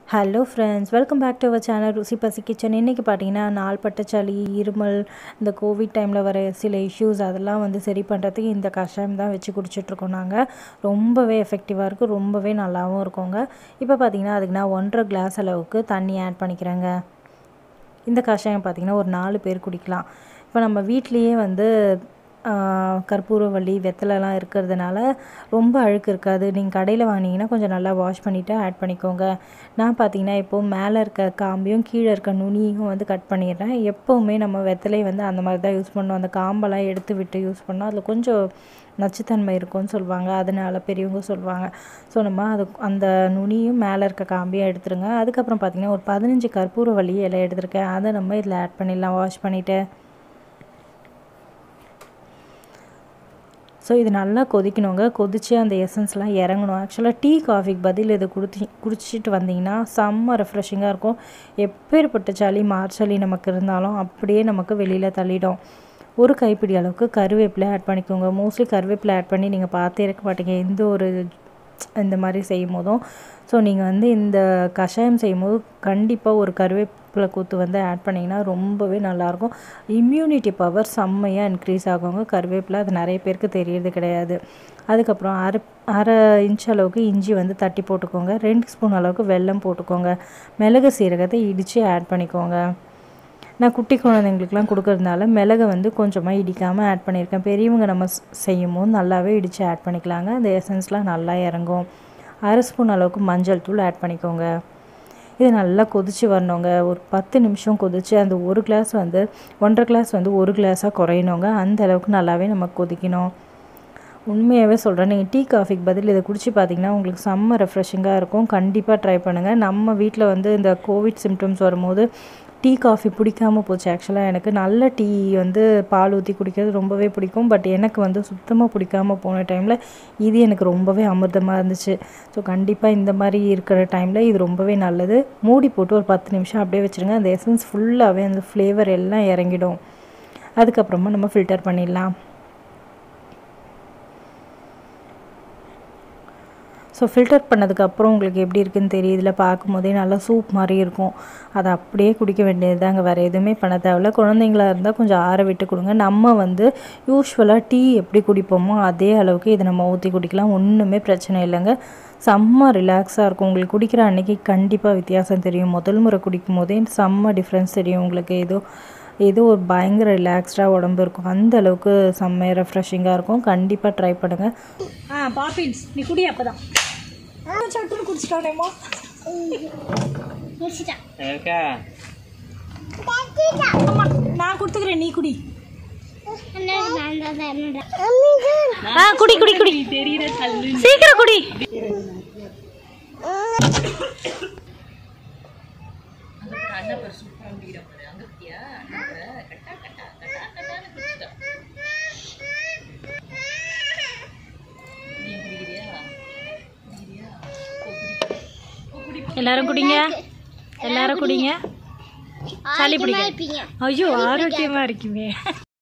hello friends welcome back to our channel Rusi Pasi kitchen இன்றைக்கி பார்த்தீங்கன்னா நாள்பட்ட சளி இருமல் இந்த கோவிட் டைமில் வர சில இஷ்யூஸ் அதெல்லாம் வந்து சரி பண்ணுறதுக்கு இந்த கஷாயம் தான் வச்சு குடிச்சிட்ருக்கோம் நாங்கள் ரொம்பவே எஃபெக்டிவாக இருக்கும் ரொம்பவே நல்லாவும் இருக்குங்க இப்போ பார்த்தீங்கன்னா அதுக்கு நான் ஒன்றரை கிளாஸ் அளவுக்கு தண்ணி ஆட் பண்ணிக்கிறேங்க இந்த கஷாயம் பார்த்திங்கன்னா ஒரு நாலு பேர் குடிக்கலாம் இப்போ நம்ம வீட்லேயே வந்து கற்பூரவள்ளி வெத்தலைலாம் இருக்கிறதுனால ரொம்ப அழுக்கு இருக்காது நீங்கள் கடையில் வாங்கினீங்கன்னா கொஞ்சம் நல்லா வாஷ் பண்ணிவிட்டு ஆட் பண்ணிக்கோங்க நான் பார்த்தீங்கன்னா இப்போது மேலே இருக்க காம்பையும் கீழே இருக்க நுனியும் வந்து கட் பண்ணிடுறேன் எப்போவுமே நம்ம வெத்தலை வந்து அந்த மாதிரி தான் யூஸ் பண்ணோம் அந்த காம்பெல்லாம் எடுத்து விட்டு யூஸ் பண்ணோம் அதில் கொஞ்சம் நச்சுத்தன்மை இருக்கும்னு சொல்லுவாங்க அதனால பெரியவங்க சொல்லுவாங்க ஸோ நம்ம அது அந்த நுனியும் மேலே இருக்க காம்பையும் எடுத்துருங்க அதுக்கப்புறம் பார்த்திங்கன்னா ஒரு பதினஞ்சு கற்பூரவள்ளி இலை எடுத்திருக்கேன் அதை நம்ம இதில் ஆட் பண்ணிடலாம் வாஷ் பண்ணிவிட்டு ஸோ இது நல்லா கொதிக்கணுங்க கொதித்து அந்த எசன்ஸ்லாம் இறங்கணும் ஆக்சுவலாக டீ காஃபிக்கு பதில் இதை குடிச்சி குடிச்சிட்டு வந்தீங்கன்னா செம்ம ரெஃப்ரெஷிங்காக இருக்கும் எப்பேற்பட்ட சளி மார்ச்சளி நமக்கு இருந்தாலும் அப்படியே நமக்கு வெளியில் தள்ளிடும் ஒரு கைப்பிடி அளவுக்கு கருவேப்பிலை ஆட் பண்ணிக்கோங்க மோஸ்ட்லி கருவேப்பிலை ஆட் பண்ணி நீங்கள் பார்த்தே இருக்க மாட்டீங்க எந்த ஒரு இந்த மாதிரி செய்யும் போதும் ஸோ நீங்கள் வந்து இந்த கஷாயம் செய்யும் போது கண்டிப்பாக ஒரு கருவேப்பிலை கூத்து வந்து ஆட் பண்ணிங்கன்னா ரொம்பவே நல்லாயிருக்கும் இம்யூனிட்டி பவர் செம்மையாக இன்க்ரீஸ் ஆகுங்க கருவேப்பிலை அது நிறைய பேருக்கு தெரியறது கிடையாது அதுக்கப்புறம் அரை அரை இன்ச் அளவுக்கு இஞ்சி வந்து தட்டி போட்டுக்கோங்க ரெண்டு ஸ்பூன் அளவுக்கு வெல்லம் போட்டுக்கோங்க மிளகு சீரகத்தை இடித்து ஆட் பண்ணிக்கோங்க நான் குட்டி குழந்தைங்களுக்குலாம் கொடுக்கறதுனால மிளகை வந்து கொஞ்சமாக இடிக்காமல் ஆட் பண்ணியிருக்கேன் பெரியவங்க நம்ம செய்யும் போது நல்லாவே இடித்து ஆட் பண்ணிக்கலாங்க அந்த எசன்ஸ்லாம் நல்லா இறங்கும் அரை ஸ்பூன் அளவுக்கு மஞ்சள் தூள் ஆட் பண்ணிக்கோங்க இது நல்லா கொதித்து வரணுங்க ஒரு பத்து நிமிஷம் கொதித்து அந்த ஒரு கிளாஸ் வந்து ஒன்றரை கிளாஸ் வந்து ஒரு கிளாஸாக குறையணுங்க அந்த அளவுக்கு நல்லாவே நம்ம கொதிக்கணும் உண்மையாகவே சொல்கிறேன் நீங்கள் டீ காஃபிக்கு பதில் இதை குடிச்சு பார்த்தீங்கன்னா உங்களுக்கு செம்ம ரெஃப்ரெஷிங்காக இருக்கும் கண்டிப்பாக ட்ரை பண்ணுங்கள் நம்ம வீட்டில் வந்து இந்த கோவிட் சிம்டம்ஸ் வரும்போது டீ காஃபி பிடிக்காமல் போச்சு ஆக்சுவலாக எனக்கு நல்ல டீ வந்து பால் ஊற்றி குடிக்கிறது ரொம்பவே பிடிக்கும் பட் எனக்கு வந்து சுத்தமாக பிடிக்காமல் போன டைமில் இது எனக்கு ரொம்பவே அமிர்தமாக இருந்துச்சு ஸோ கண்டிப்பாக இந்த மாதிரி இருக்கிற டைமில் இது ரொம்பவே நல்லது மூடி போட்டு ஒரு பத்து நிமிஷம் அப்படியே வச்சுருங்க அந்த எசன்ஸ் ஃபுல்லாகவே அந்த ஃப்ளேவர் எல்லாம் இறங்கிடும் அதுக்கப்புறமா நம்ம ஃபில்டர் பண்ணிடலாம் ஸோ ஃபில்டர் பண்ணதுக்கப்புறம் உங்களுக்கு எப்படி இருக்குன்னு தெரியும் இதில் பார்க்கும்போதே நல்லா சூப் மாதிரி இருக்கும் அதை அப்படியே குடிக்க வேண்டியது தாங்க வேறு எதுவுமே பண்ண தேவையில்ல குழந்தைங்களா இருந்தால் கொஞ்சம் ஆற விட்டு கொடுங்க நம்ம வந்து யூஸ்வலாக டீ எப்படி குடிப்போமோ அதே அளவுக்கு இதை நம்ம ஊற்றி குடிக்கலாம் ஒன்றுமே பிரச்சனை இல்லைங்க செம்ம ரிலாக்ஸாக இருக்கும் உங்களுக்கு குடிக்கிற அன்றைக்கி கண்டிப்பாக வித்தியாசம் தெரியும் முதல் முறை குடிக்கும் போதே செம்ம டிஃப்ரென்ஸ் தெரியும் உங்களுக்கு ஏதோ ஏதோ ஒரு பயங்கர ரிலாக்ஸ்டாக உடம்பு இருக்கும் அந்த அளவுக்கு செம்ம ரெஃப்ரெஷிங்காக இருக்கும் கண்டிப்பாக ட்ரை பண்ணுங்கள் ஆ பாப்பின்ஸ் நீ குடி அப்பதான் சட்டுன்னு குடிச்சிட்டானேம்மா இருக்கா அம்மா நான் கொடுத்துக்கிறேன் நீ குடி ஆ குடி குடி குடி தெரியுற தள்ளு சீக்கிரம் குடி எல்லாரும் குடிங்க எல்லாரும் குடிங்க சளி பிடிக்கும் ஐயோ ஆரோக்கியமா இருக்குமே